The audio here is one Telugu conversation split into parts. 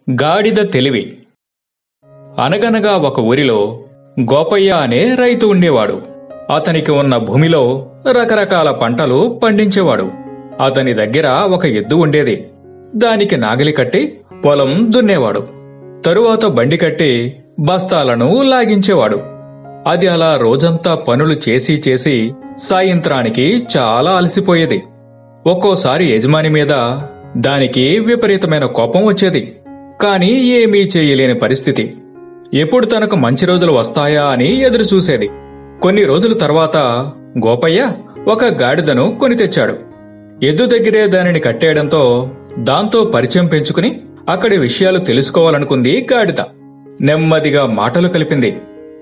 గాడిద తెలివి అనగనగా ఒక ఊరిలో గోపయ్య అనే రైతు ఉండేవాడు అతనికి ఉన్న భూమిలో రకరకాల పంటలు పండించేవాడు అతని దగ్గర ఒక ఎద్దు ఉండేది దానికి నాగలి కట్టి పొలం దున్నేవాడు తరువాత బండి కట్టి బస్తాలను లాగించేవాడు అది అలా రోజంతా పనులు చేసి చేసి సాయంత్రానికి చాలా అలసిపోయేది ఒక్కోసారి యజమాని మీద దానికి విపరీతమైన కోపం వచ్చేది కాని ఏమీ చేయలేని పరిస్థితి ఎప్పుడు తనకు మంచి రోజులు వస్తాయా అని ఎదురు చూసేది కొన్ని రోజుల తర్వాత గోపయ్య ఒక గాడిదను కొని తెచ్చాడు ఎద్దు దగ్గరే దానిని కట్టేయడంతో దాంతో పరిచయం పెంచుకుని అక్కడి విషయాలు తెలుసుకోవాలనుకుంది గాడిద నెమ్మదిగా మాటలు కలిపింది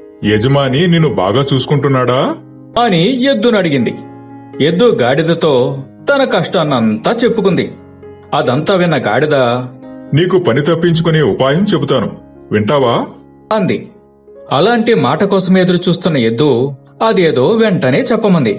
యజమాని నిన్ను బాగా చూసుకుంటున్నాడా అని ఎద్దును అడిగింది ఎద్దు గాడిదతో తన కష్టాన్నంతా చెప్పుకుంది అదంతా విన్న గాడిద నీకు పని తప్పించుకునే ఉపాయం చెబుతాను వింటావా అంది అలాంటి మాట కోసం ఎదురు చూస్తున్న ఎద్దు అదేదో వెంటనే చెప్పమంది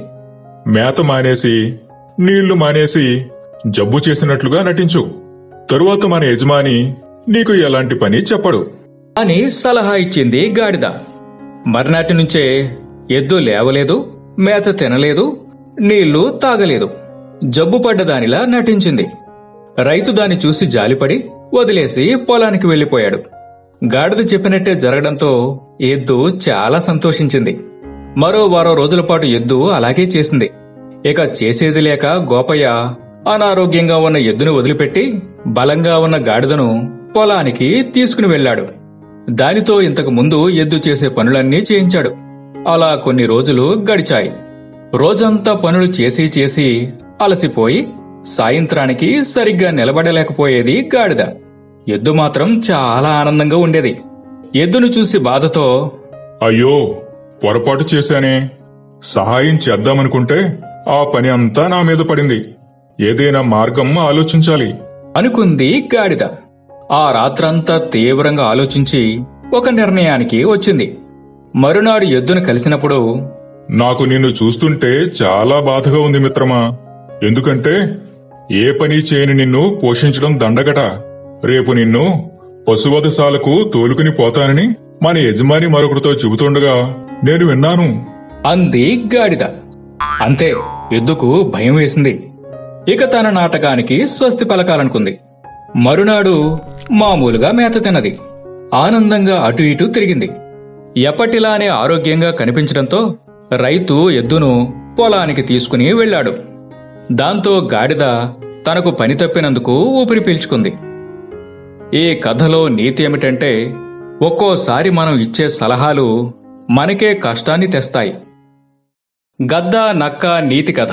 మేత మానేసి నీళ్లు మానేసి జబ్బు చేసినట్లుగా నటించు తరువాత మన యజమాని నీకు ఎలాంటి పని చెప్పడు అని సలహా ఇచ్చింది గాడిద మర్నాటి నుంచే ఎద్దు లేవలేదు మేత తినలేదు నీళ్లు తాగలేదు జబ్బు పడ్డదానిలా నటించింది రైతు దాన్ని చూసి జాలిపడి వదిలేసి పొలానికి వెళ్లిపోయాడు గాడిద చెప్పినట్టే జరగడంతో ఎద్దు చాలా సంతోషించింది మరో వారో రోజుల పాటు ఎద్దు అలాగే చేసింది ఇక చేసేది లేక గోపయ్య అనారోగ్యంగా ఉన్న ఎద్దును వదిలిపెట్టి బలంగా ఉన్న గాడిదను పొలానికి తీసుకుని వెళ్ళాడు దానితో ఇంతకు ముందు ఎద్దు చేసే పనులన్నీ చేయించాడు అలా కొన్ని రోజులు గడిచాయి రోజంతా పనులు చేసి చేసి అలసిపోయి సాయంత్రానికి సరిగ్గా నిలబడలేకపోయేది గాడిద ఎద్దు మాత్రం చాలా ఆనందంగా ఉండేది ఎద్దును చూసి బాధతో అయ్యో పొరపాటు చేశానే సహాయం చేద్దామనుకుంటే ఆ పని అంతా నా మీద పడింది ఏదైనా మార్గం ఆలోచించాలి అనుకుంది గాడిద ఆ రాత్రంతా తీవ్రంగా ఆలోచించి ఒక నిర్ణయానికి వచ్చింది మరునాడు ఎద్దును కలిసినప్పుడు నాకు నిన్ను చూస్తుంటే చాలా బాధగా ఉంది మిత్రమా ఎందుకంటే ఏ పని చేయని నిన్ను పోషించడం దండగట రేపు నిన్ను పశువధశాలకు తోలుకుని పోతానని మన యజమాని మరొకరితో చెబుతుండగా నేను విన్నాను అంది గాడిద అంతే ఎద్దుకు భయం వేసింది ఇక తన నాటకానికి స్వస్తి పలకాలనుకుంది మరునాడు మామూలుగా మేత తిన్నది ఆనందంగా అటు ఇటు తిరిగింది ఎప్పటిలానే ఆరోగ్యంగా కనిపించడంతో రైతు ఎద్దును పొలానికి తీసుకుని వెళ్ళాడు దాంతో గాడిద తనకు పని తప్పినందుకు ఊపిరి పీల్చుకుంది ఈ కథలో నీతి ఏమిటంటే ఒక్కోసారి మనం ఇచ్చే సలహాలు మనకే కష్టాన్ని తెస్తాయి గద్ద నక్క నీతి కథ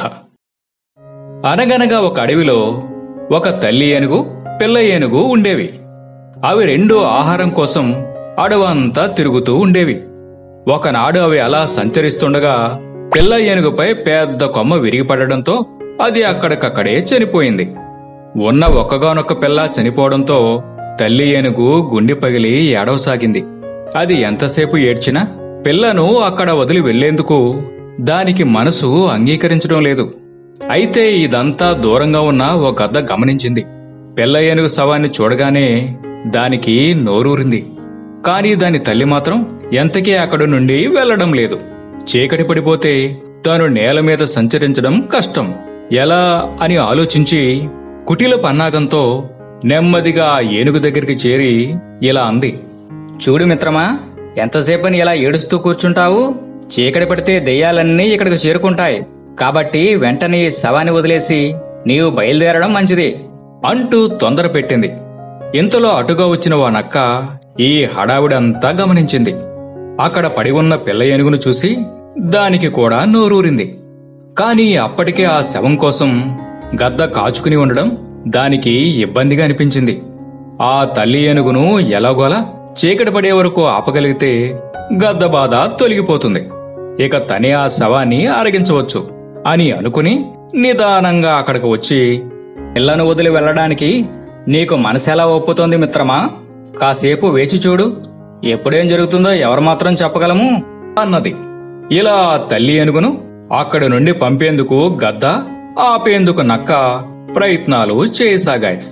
అనగనగా ఒక అడవిలో ఒక తల్లి ఏనుగు పిల్ల ఏనుగు ఉండేవి అవి రెండు ఆహారం కోసం అడవంతా తిరుగుతూ ఉండేవి ఒకనాడు అవి అలా సంచరిస్తుండగా పిల్ల ఏనుగుపై పెద్ద కొమ్మ విరిగిపడడంతో అది అక్కడికక్కడే చనిపోయింది ఉన్న ఒక్కగానొక్క పిల్ల చనిపోవడంతో తల్లి ఏనుగు గుండె పగిలి ఏడవసాగింది అది ఎంతసేపు ఏడ్చినా పిల్లను అక్కడ వదిలి వెళ్లేందుకు దానికి మనసు అంగీకరించడం లేదు అయితే ఇదంతా దూరంగా ఉన్న ఓ గద్ద గమనించింది పిల్ల ఏనుగు శవాన్ని చూడగానే దానికి నోరూరింది కాని దాని తల్లి మాత్రం ఎంతకీ అక్కడి నుండి వెళ్లడం లేదు చీకటి పడిపోతే తాను నేల మీద సంచరించడం కష్టం ఎలా అని ఆలోచించి కుటిల పన్నాగంతో నెమ్మదిగా ఆ ఏనుగు దగ్గరికి చేరి ఇలా అంది చూడు మిత్రమా ఎంతసేపని ఇలా ఏడుస్తూ కూర్చుంటావు చీకటి పడితే దెయ్యాలన్నీ ఇక్కడికి చేరుకుంటాయి కాబట్టి వెంటనే ఈ శవాన్ని వదిలేసి నీవు బయలుదేరడం మంచిది అంటూ తొందర పెట్టింది ఇంతలో అటుగా వచ్చిన ఓ నక్క ఈ హడావిడంతా గమనించింది అక్కడ పడి ఉన్న పిల్ల ఏనుగును చూసి దానికి కూడా నోరూరింది కాని అప్పటికే ఆ శవం కోసం గద్ద కాచుకుని ఉండడం దానికి ఇబ్బందిగా అనిపించింది ఆ తల్లి ఏనుగును ఎలాగోలా చీకటి పడే వరకు ఆపగలిగితే గద్ద బాధ తొలగిపోతుంది ఇక తనే ఆ శవాన్ని ఆరగించవచ్చు అని అనుకుని నిదానంగా అక్కడికి వచ్చి పిల్లను వదిలి వెళ్ళడానికి నీకు మనసెలా ఒప్పుతోంది మిత్రమా కాసేపు వేచి చూడు ఎప్పుడేం జరుగుతుందో ఎవరు మాత్రం చెప్పగలము అన్నది ఇలా తల్లి ఏనుగును అక్కడి నుండి పంపేందుకు గద్ద ఆపేందుకు నక్క ప్రయత్నాలు చేయసాగాయి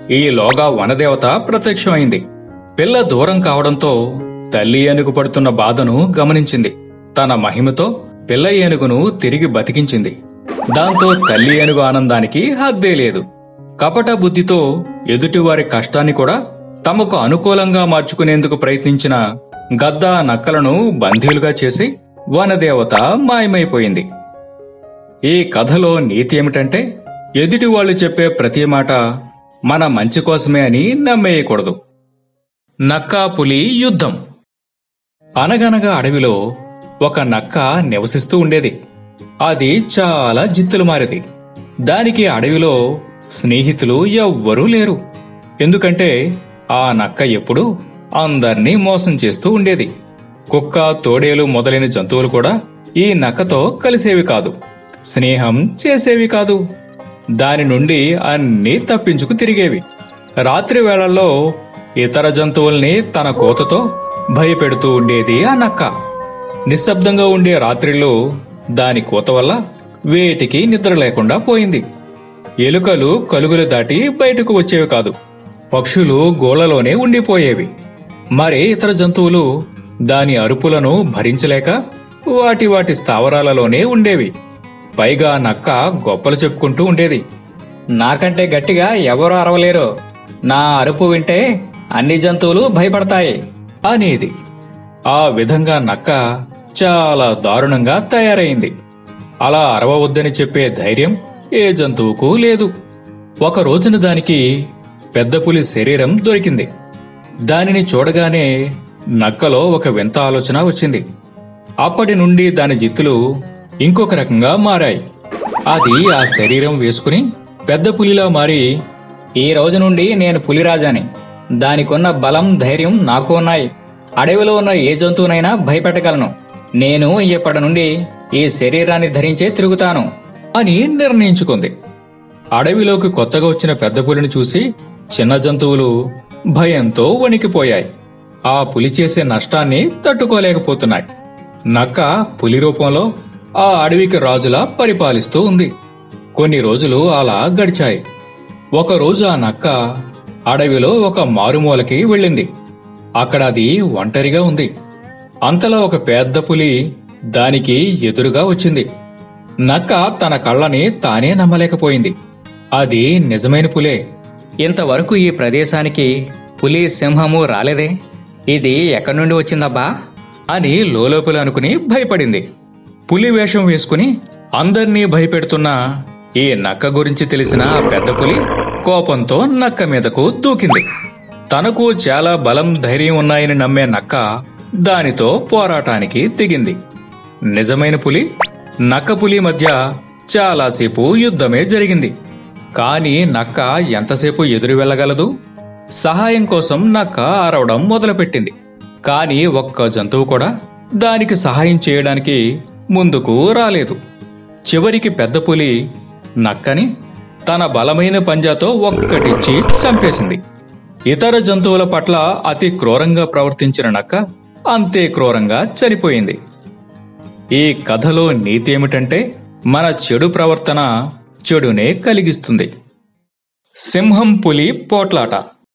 ఈలోగా వనదేవత ప్రత్యక్షమైంది పిల్ల దూరం కావడంతో తల్లి ఏనుగు పడుతున్న బాధను గమనించింది తన మహిమతో పిల్ల ఏనుగును తిరిగి బతికించింది దాంతో తల్లి ఏనుగు ఆనందానికి హద్దే లేదు కపట బుద్ధితో ఎదుటివారి కష్టాన్ని కూడా తమకు అనుకూలంగా మార్చుకునేందుకు ప్రయత్నించిన గద్ద నక్కలను బందీలుగా చేసి వనదేవత మాయమైపోయింది ఈ కథలో నీతి ఏమిటంటే ఎదుటి వాళ్ళు చెప్పే ప్రతి మాట మన మంచి కోసమే అని నమ్మేయకూడదు నక్కా పులి యుద్ధం అనగనగా అడవిలో ఒక నక్క నివసిస్తూ ఉండేది అది చాలా జిత్తులు మారేది దానికి అడవిలో స్నేహితులు ఎవ్వరూ లేరు ఎందుకంటే ఆ నక్క ఎప్పుడూ అందర్నీ మోసం చేస్తూ ఉండేది కుక్క తోడేలు మొదలైన జంతువులు కూడా ఈ నక్కతో కలిసేవి కాదు స్నేహం చేసేవి కాదు దాని నుండి అన్నీ తప్పించుకు తిరిగేవి రాత్రి వేళల్లో ఇతర జంతువుల్ని తన కోతతో భయపెడుతూ ఉండేది ఆ నక్క నిశ్శబ్దంగా ఉండే రాత్రిళ్ళు దాని కోత వల్ల వేటికి నిద్ర లేకుండా పోయింది ఎలుకలు కలుగులు దాటి బయటకు వచ్చేవి కాదు పక్షులు గోళ్లలోనే ఉండిపోయేవి మరే ఇతర జంతువులు దాని అరుపులను భరించలేక వాటి వాటి స్థావరాలలోనే ఉండేవి పైగా నక్క గొప్పలు చెప్పుకుంటూ ఉండేది నాకంటే గట్టిగా ఎవరు అరవలేరు నా అరుపు వింటే అన్ని జంతువులు భయపడతాయి అనేది ఆ విధంగా నక్క చాలా దారుణంగా తయారైంది అలా అరవవద్దని చెప్పే ధైర్యం ఏ జంతువుకు లేదు ఒక రోజున దానికి పెద్ద పులి శరీరం దొరికింది దానిని చూడగానే నక్కలో ఒక వింత ఆలోచన వచ్చింది అప్పటి నుండి దాని జిత్తులు ఇంకొక రకంగా మారాయి అది ఆ శరీరం వేసుకుని పెద్ద పులిలా మారి ఈ రోజు నుండి నేను పులిరాజాని దానికున్న బలం ధైర్యం నాకు ఉన్నాయి అడవిలో ఉన్న ఏ జంతువునైనా భయపెట్టగలను నేను ఇప్పటి నుండి ఈ శరీరాన్ని ధరించే తిరుగుతాను అని నిర్ణయించుకుంది అడవిలోకి కొత్తగా వచ్చిన పెద్ద పులిని చూసి చిన్న జంతువులు భయంతో వణికిపోయాయి ఆ పులి చేసే నష్టాన్ని తట్టుకోలేకపోతున్నాయి నక్క పులి రూపంలో ఆ అడవికి రాజులా పరిపాలిస్తూ ఉంది కొన్ని రోజులు అలా గడిచాయి ఒకరోజు ఆ నక్క అడవిలో ఒక మారుమూలకి వెళ్ళింది అక్కడ అది ఒంటరిగా ఉంది అంతలో ఒక పెద్ద పులి దానికి ఎదురుగా వచ్చింది నక్క తన కళ్ళని తానే నమ్మలేకపోయింది అది నిజమైన పులే ఇంతవరకు ఈ ప్రదేశానికి పులి సింహము రాలేదే ఇది ఎక్కడి నుండి వచ్చిందబ్బా అని లోలోపల అనుకుని భయపడింది పులి వేషం వేసుకుని అందర్నీ భయపెడుతున్న ఈ నక్క గురించి తెలిసిన ఆ పెద్ద పులి కోపంతో నక్క మీదకు దూకింది తనకు చాలా బలం ధైర్యం ఉన్నాయని నమ్మే నక్క దానితో పోరాటానికి దిగింది నిజమైన పులి నక్క పులి మధ్య చాలాసేపు యుద్ధమే జరిగింది కాని నక్క ఎంతసేపు ఎదురు వెళ్ళగలదు సహాయం కోసం నక్క అరవడం మొదలుపెట్టింది కాని ఒక్క జంతువు కూడా దానికి సహాయం చేయడానికి ముందుకు రాలేదు చివరికి పెద్ద పులి నక్కని తన బలమైన పంజాతో ఒక్కటిచ్చి చంపేసింది ఇతర జంతువుల పట్ల అతి క్రూరంగా ప్రవర్తించిన నక్క అంతే క్రూరంగా చనిపోయింది ఈ కథలో నీతి ఏమిటంటే మన చెడు ప్రవర్తన చెడునే కలిగిస్తుంది సింహం పులి పోట్లాట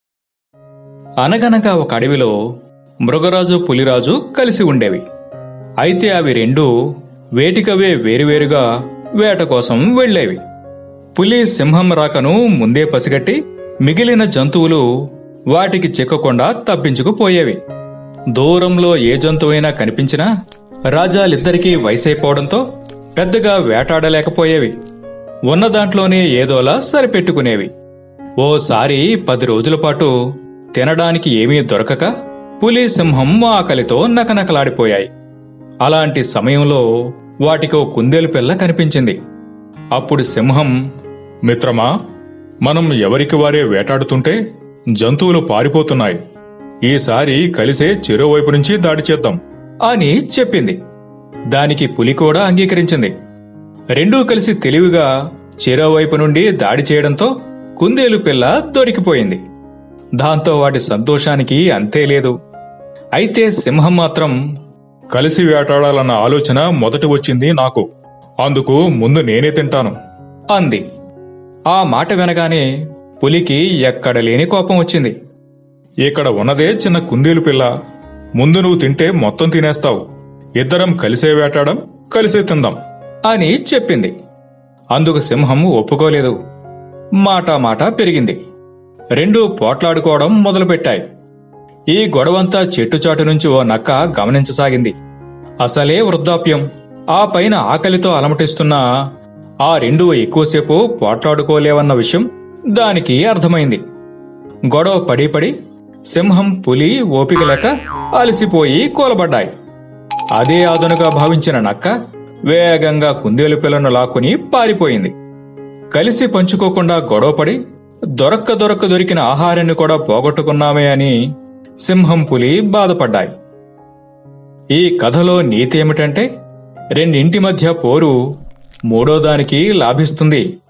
అనగనగా ఒక అడవిలో మృగరాజు పులిరాజు కలిసి ఉండేవి అయితే అవి రెండూ వేటికవే వేరువేరుగా వేట కోసం వెళ్ళేవి పులి సింహం రాకను ముందే పసిగట్టి మిగిలిన జంతువులు వాటికి చిక్కకుండా తప్పించుకుపోయేవి దూరంలో ఏ జంతువైనా కనిపించినా రాజాలిద్దరికీ వయసైపోవడంతో పెద్దగా వేటాడలేకపోయేవి ఉన్న దాంట్లోనే ఏదోలా సరిపెట్టుకునేవి ఓసారి పది రోజుల పాటు తినడానికి ఏమీ దొరకక పులి సింహం ఆకలితో నకనకలాడిపోయాయి అలాంటి సమయంలో వాటికో కుందేలు పిల్ల కనిపించింది అప్పుడు సింహం మిత్రమా మనం ఎవరికి వారే వేటాడుతుంటే జంతువులు పారిపోతున్నాయి ఈసారి కలిసే చెరోవైపు నుంచి దాడి చేద్దాం అని చెప్పింది దానికి పులి కూడా అంగీకరించింది రెండూ కలిసి తెలివిగా చెరోవైపు నుండి దాడి చేయడంతో కుందేలు పిల్ల దొరికిపోయింది దాంతో వాటి సంతోషానికి అంతే లేదు అయితే సింహం మాత్రం కలిసి వేటాడాలన్న ఆలోచన మొదట వచ్చింది నాకు అందుకు ముందు నేనే తింటాను అంది ఆ మాట వినగానే పులికి ఎక్కడ లేని కోపం వచ్చింది ఇక్కడ ఉన్నదే చిన్న కుందేలు పిల్ల ముందు నువ్వు తింటే మొత్తం తినేస్తావు ఇద్దరం కలిసే వేటాడం కలిసే తిందాం అని చెప్పింది అందుకు సింహం ఒప్పుకోలేదు మాటా మాట పెరిగింది రెండూ పోట్లాడుకోవడం మొదలుపెట్టాయి ఈ గొడవంతా చెట్టుచాటు నుంచి ఓ నక్క గమనించసాగింది అసలే వృద్ధాప్యం ఆ పైన ఆకలితో అలమటిస్తున్న ఆ రెండూ ఎక్కువసేపు పోట్లాడుకోలేవన్న విషయం దానికి అర్థమైంది గొడవ పడి పడి సింహం పులి ఓపిక లేక అలసిపోయి కూలబడ్డాయి అదే అదనుగా భావించిన నక్క వేగంగా కుందేలు పిల్లను లాక్కుని పారిపోయింది కలిసి పంచుకోకుండా గొడవపడి దొరక్క దొరక్క దొరికిన ఆహారాన్ని కూడా పోగొట్టుకున్నామే అని సింహం పులి బాధపడ్డాయి ఈ కథలో నీతి ఏమిటంటే రెండింటి మధ్య పోరు మూడోదానికి లాభిస్తుంది